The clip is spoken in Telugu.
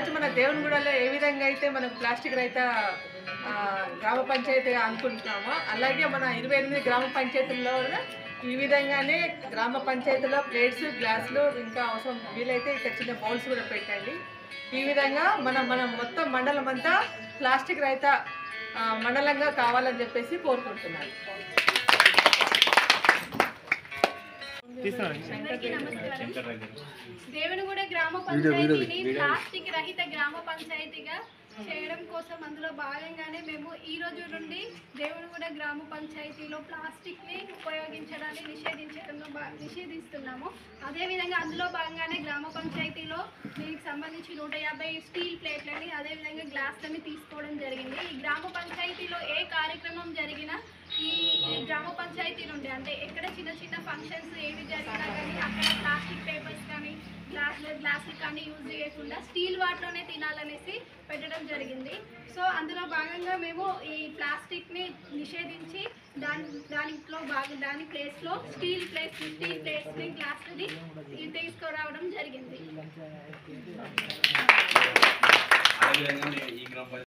ఈరోజు మన దేవునిగూడలో ఏ విధంగా అయితే మనం ప్లాస్టిక్ రహిత ఆ, గ్రామ పంచాయతీ అనుకుంటున్నామో అలాగే మన ఇరవై ఎనిమిది గ్రామ పంచాయతీల్లో కూడా ఈ విధంగానే గ్రామ పంచాయతీలో ప్లేట్స్ గ్లాసులు ఇంకా అవసరం వీలైతే ఇక్కడ చిన్న బౌల్స్ కూడా పెట్టండి ఈ విధంగా మనం మనం మొత్తం మండలం అంతా ప్లాస్టిక్ రహిత ఆ, మండలంగా కావాలని చెప్పేసి కోరుకుంటున్నాను అందరికీ నమస్కారం దేవునిగూడ గ్రామ పంచాయతీని ప్లాస్టిక్ రహిత గ్రామ పంచాయతీగా చేయడం కోసం అందులో భాగంగానే మేము ఈ రోజు నుండి దేవునిగూడ గ్రామ పంచాయతీలో ప్లాస్టిక్ ని ఉపయోగించడాన్ని నిషేధించడంలో భా- నిషేధిస్తున్నాము అదేవిధంగా అందులో భాగంగానే గ్రామ పంచాయతీలో దీనికి సంబంధించి నూట యాభై స్టీల్ ప్లేట్లని అదేవిధంగా గ్లాస్లని తీసుకోవడం జరిగింది ఈ గ్రామ పంచాయతీలో ఏ కార్యక్రమం జరిగినా ఈ గ్రామ పంచాయతీ నుండి అంటే ఎక్కడ చిన్న చిన్న ఫంక్షన్స్ ఏవి జరిగినా కానీ అక్కడ ప్లాస్టిక్ పేపర్స్ కానీ గ్లాసులు గ్లాసులు కానీ యూజ్ చేయకుండా స్టీల్ వాటిలోనే తినాలనేసి పెట్టడం జరిగింది సో అందులో భాగంగా మేము ఈ ప్లాస్టిక్ని నిషేధించి దాని దానిలో భాగం దాని ప్లేస్లో స్టీల్ ప్లేస్ స్టీల్ ప్లేట్స్ని గ్లాసులని తీసుకురావడం జరిగింది అదేవిధంగా ఈ గ్రామ